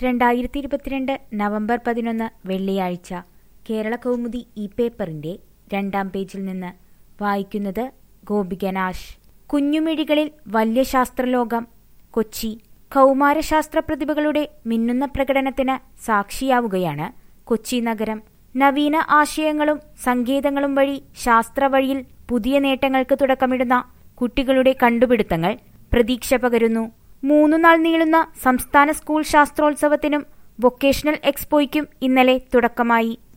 രണ്ടായിരത്തി ഇരുപത്തിരണ്ട് നവംബർ പതിനൊന്ന് വെള്ളിയാഴ്ച കേരള കൗമുദി ഈ പേപ്പറിന്റെ രണ്ടാം പേജിൽ നിന്ന് വായിക്കുന്നത് ഗോപികനാശ് കുഞ്ഞുമിഴികളിൽ വലിയ ശാസ്ത്രലോകം കൊച്ചി കൗമാരശാസ്ത്ര പ്രതിഭകളുടെ മിന്നുന്ന പ്രകടനത്തിന് സാക്ഷിയാവുകയാണ് കൊച്ചി നഗരം നവീന ആശയങ്ങളും സങ്കേതങ്ങളും വഴി ശാസ്ത്രവഴിയിൽ പുതിയ നേട്ടങ്ങൾക്ക് തുടക്കമിടുന്ന കുട്ടികളുടെ കണ്ടുപിടുത്തങ്ങൾ പ്രതീക്ഷ പകരുന്നു മൂന്നു നാൾ നീളുന്ന സംസ്ഥാന സ്കൂൾ ശാസ്ത്രോത്സവത്തിനും വൊക്കേഷണൽ എക്സ്പോയ്ക്കും ഇന്നലെ തുടക്കമായി